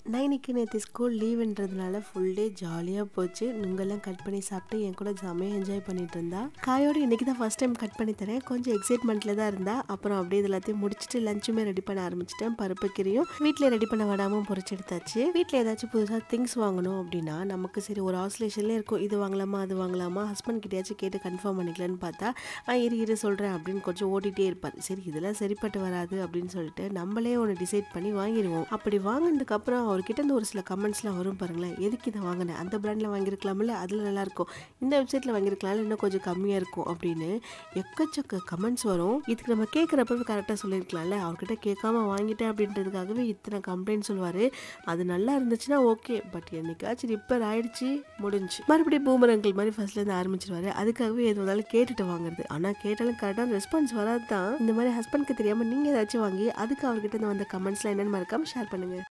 நான் இன்னைக்கு நேற்று ஸ்கூல் லீவுன்றதுனால ஃபுல் டே ஜாலியாக போச்சு நுங்கெல்லாம் கட் பண்ணி சாப்பிட்டு என் கூட செம்மையாக என்ஜாய் பண்ணிட்டு இருந்தா காயோடு இன்னைக்கு தான் ஃபர்ஸ்ட் டைம் கட் பண்ணி தரேன் கொஞ்சம் எக்ஸைட்மெண்ட்டில் தான் இருந்தா அப்புறம் அப்படியே இது எல்லாத்தையும் முடிச்சுட்டு லஞ்சுமே ரெடி பண்ண ஆரம்பிச்சிட்டேன் பருப்பு கீரையும் வீட்டில் ரெடி பண்ண விடாமல் பொரிச்சு எடுத்தாச்சு வீட்டில் ஏதாச்சும் புதுசாக திங்ஸ் வாங்கணும் அப்படின்னா நமக்கு சரி ஒரு ஆசோலேஷன்லேயே இருக்கும் இது வாங்கலாமா அது வாங்கலாமா ஹஸ்பண்ட் கிட்டேயாச்சும் கேட்டு கன்ஃபார்ம் பண்ணிக்கலான்னு பார்த்தா ஆ இரு இரு சொல்கிறேன் அப்படின்னு கொஞ்சம் ஓடிட்டே இருப்பார் சரி இதெல்லாம் சரிப்பட்டு வராது அப்படின்னு சொல்லிட்டு நம்மளே ஒன்று டிசைட் பண்ணி வாங்கிடுவோம் அப்படி வாங்கினதுக்கு அப்புறம் அவர்கிட்ட இருந்து ஒரு சில கமெண்ட்ஸ்லாம் வரும் பாருங்களேன் எதுக்கு இதை வாங்கினேன் அந்த பிராண்டில் வாங்கியிருக்கலாம்ல அதில் நல்லா இருக்கும் இந்த வெப்சைட்டில் வாங்கியிருக்கலாம்ல இன்னும் கொஞ்சம் கம்மியாக இருக்கும் அப்படின்னு எக்கச்சக்க கமெண்ட்ஸ் வரும் இதுக்கு நம்ம கேட்குறப்பவே கரெக்டாக சொல்லியிருக்கலாம்ல அவர்கிட்ட கேட்காம வாங்கிட்டேன் அப்படின்றதுக்காகவே இத்தனை கம்ப்ளைண்ட் சொல்லுவார் அது நல்லா இருந்துச்சுன்னா ஓகே பட் என்னைக்காச்சும் ரிப்பேர் ஆயிடுச்சு முடிஞ்சு மறுபடியும் பூமர் அங்கிள் மாதிரி ஃபர்ஸ்ட்லேருந்து ஆரம்பிச்சிருவாரு அதுக்காகவே எது வந்தாலும் கேட்டுட்டு வாங்குறது ஆனால் கேட்டாலும் கரெக்டான ரெஸ்பான்ஸ் வராது தான் இந்த மாதிரி ஹஸ்பண்ட்க்கு தெரியாமல் நீங்கள் ஏதாச்சும் வாங்கி அதுக்கு அவர்கிட்ட இருந்து வந்த கமெண்ட்ஸ்லாம் என்னென்னு மறக்காம ஷேர் பண்ணுங்கள்